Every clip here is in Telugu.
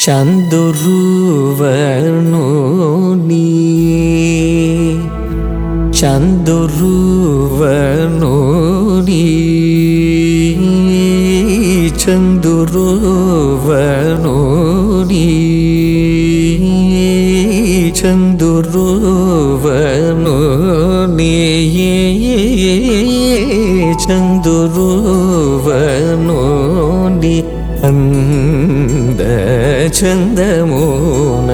చందురువనుని చందురువనుని చందురువనుని చందురువనుని చందురువనుని అంద చందమూన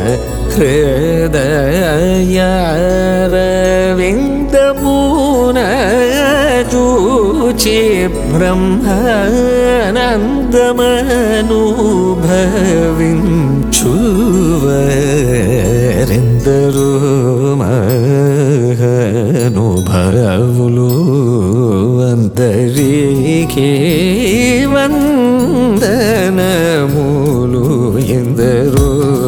హృదయారవిందమూన చూచి బ్రహ్మానందమనుభవించువరెందరూ మహానుభావులు అందరికీ వందనములు ఎందరో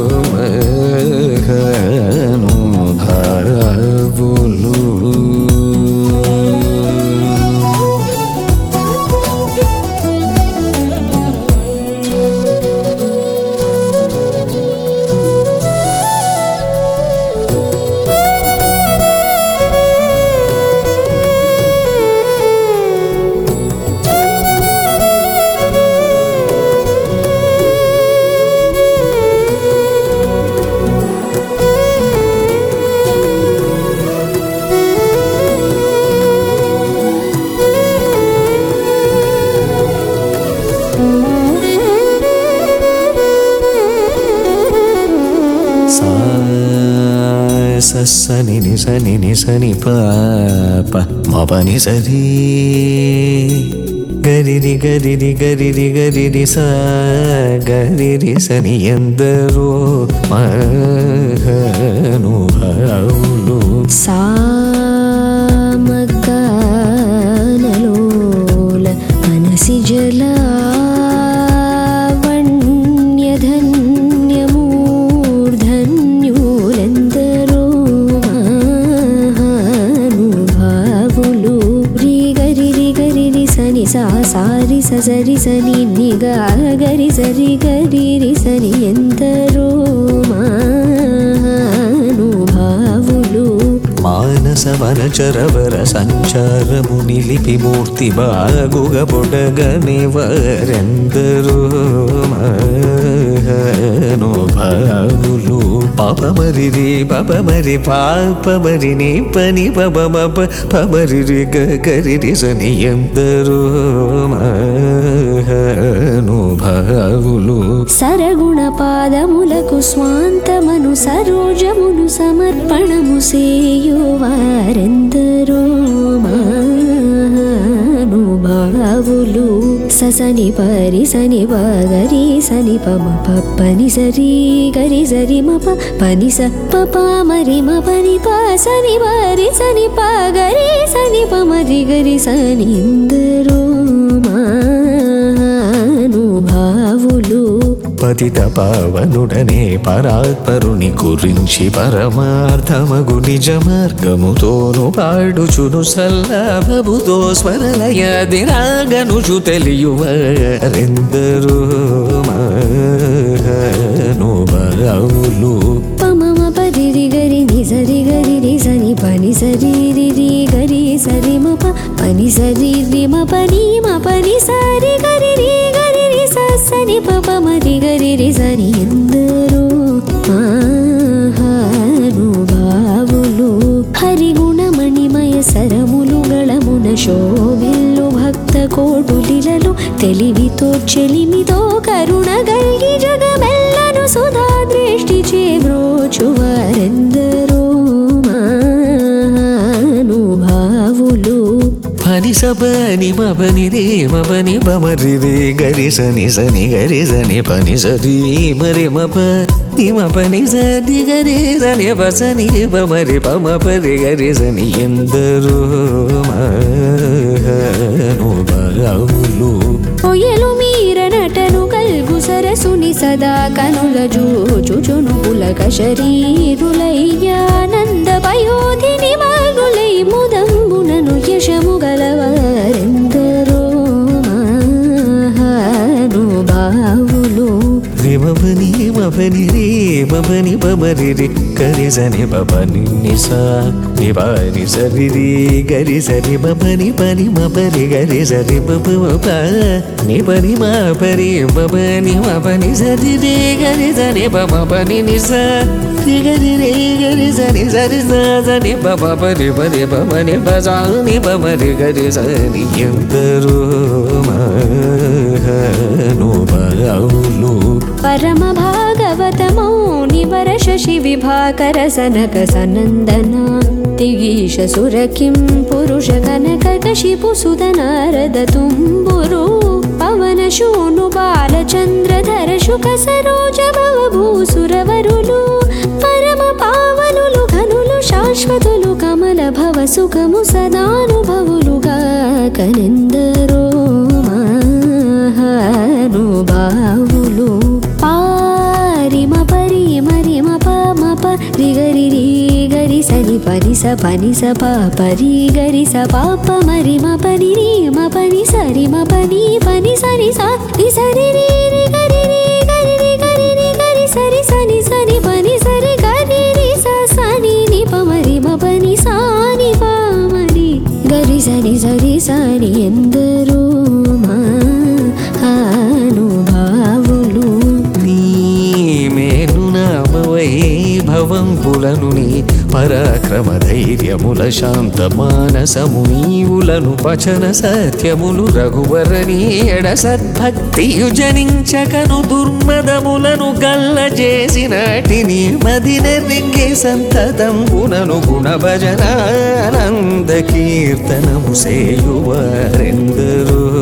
మహానుభావులు సని ని సని ని సని పాప మపని సరి గరిరి గరిరి గరిరి గరిరి స గరిరి సని ఎందరో మహానుభావులు సామగానలోల మనసి జలావణ్యధన్యమూర్ధన్యులెందరో మహానుభావులు రి గరి రి గరి రి సని సా సారి స సరి సని నిగా గరి సరి గరి రి సని ఎందరో మహానుభావులు మానస వనచరవర సంచారము నిలిపి మూర్తి బాగుగ బొడగని వరెందరో మహానుభావులు పాపమరి రే పాపమరి పాపమరి నీ పని పబమప పమరి రి గరి రి సని ఎందరో మహానుభావులు సరగుణ పాదములకు స్వాంతమను సరోజమును సమర్పణము సేయువారెందరో మహానుభావులు ససని పరి సని పగరి సని పమ పని సరి గరి సరి మప పని స పప మరి మ పని ప సని పరి సని పగరి సని పమరి గరి సని ఇందరో మహానుభావులు పతిత పావనుడనే పరాత్పరుని గురించి పరమార్థమగు నిజ మార్గముతోను పాడుచును సల్లభముతో స్మరలయది రాగనుచు తెలియువరెందరూ మహానుభావులు పమమ పరిరి గరి ని సరి గరి రి సని పని సరి రి రి గరి సరి మ ప పని సరి రి మ పని మ పని సరి గరి రి గరి రి స సని ప ప మరి గరి రి సని ఎందరో మహానుభావులు హరిగుణమణిమయ సరములు గళమున శోభిల్లు భక్త కోటులిలలో తెలివితో చెలిమితో కరుణ గల్గి జగమెల్లను సుధా దృష్టి చేబ్రోచువారెందరో మహానుభావులు పని సపని మపని రే మపని పమరి రే గరి సని సని గరి సని పని సరి మరి మప ని మపని సని గరి సని పసని పమరి పమ పరి గరి సని ఎందరో మహానుభావులు ఒయలు మీర నటను కల్గు సరసుని సదా కనుల జూచుచును పులక శరీరులయ్యానంద పయోధిని మగులై ముదంబునను యశము గలవారెందరో మహానుభావులు రిమపని పని రే మపని పమరి రే గరి సని పని నిసా నివారి సరి రే గరి సరి మపని పని మపరి గరి సరి మప మప ని పని మా పరి మపని మపని సరి రే గరి సని పమ పని నిసా రి గరి రే గరి సని సరి సా సని పమ పరి పరి పమని పసాని పమరి గరి సని ఎందరో మహానుభావులు పరమ భాగవతమౌ నివర శశి విభాకర సనక సనందన దిగీష సుర కిం పురుష కనక కశిపు సుత నారద తుంబురు పవన శూను బాలచంద్రధర శుక సరోజ భవ భూసురవరులు పరమ పావనులు ఘనులు శాశ్వతులు కమల భవ సుఖము సదానుభవులుగా కనెందరో మహానుభావులు పారిమ పరిమ రిమ పమ ప రిగరి రి గరి సరి పని స పని స ప పరి గరి స పాప మరిమ పని రి మ పని సరి మ పని పని సరి స రి సరి రి రి గరి రి గరి రి గరి రి గరి సరి సని సని పని సరి గరి రి స సని ని ప మరి మ పని సా ని ప మరి గరి సరి సరి సని ఎందరో మహానుభావులు నీ మేను నామ వైభవంబులను నీ పరాక్రమ ధైర్యముల శాంత మానసము నీవులను పచన సత్యములు రఘువరని ఎడ సద్భక్తియు జనించకను దుర్మదములను గల్ల చేసినటిని మదినెరింగే సంతతం గుణను గుణ భజన ఆనంద కీర్తనము సేయువారెందరో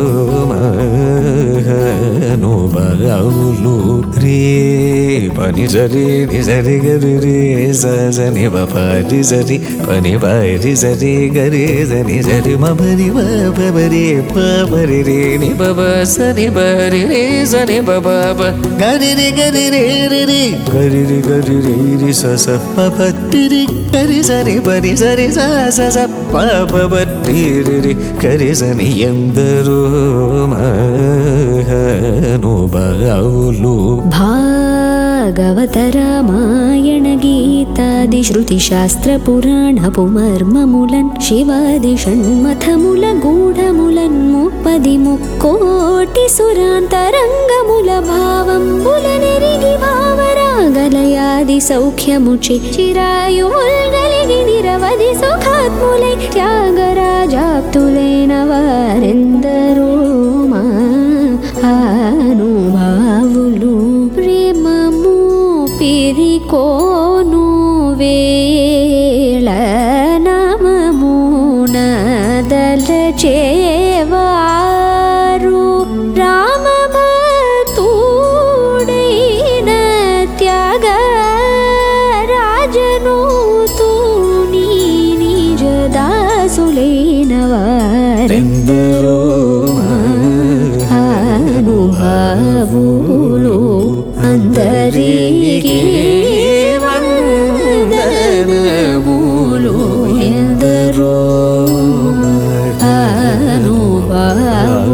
మహానుభావులు రే పని సరి ని సరి గరి రే సని పని సరి పని పరి సరి గరి సని సరి మని పరి పరి రే ని బబ సని బరి రే సని బబ గరి రి గరి రే రి రి గరి రి గరి రి రి స స ప ప టి రి గరి సరి పరి సరి స స స ప ప ప టి రి రి గరి సని ఎందరో మహానుభావులు భాగవత రామాయణ గీతాది శృతి శాస్త్ర పురాణపు మర్మములన్ శివాది షణ్మథముల గూఢములన్ ముప్పది ముక్కోటి సురాంతరంగముల భావంబుల నెరిగి భావరాగలయాది సౌఖ్యముచి చిరాయుముల్గలిగి నిరవధి సుఖాత్ములై త్యాగరాజాప్తులైన వారెందరో మహానుభావులు ప్రేమము పిరికోను వేళ నమము నదలచేవారు రామ భక్తుడైన త్యాగ రాజను తూని నిజ దాసులైన వారెందరో అనుభావులు అందరికీ వందనములు ఎందరో అనుభావులు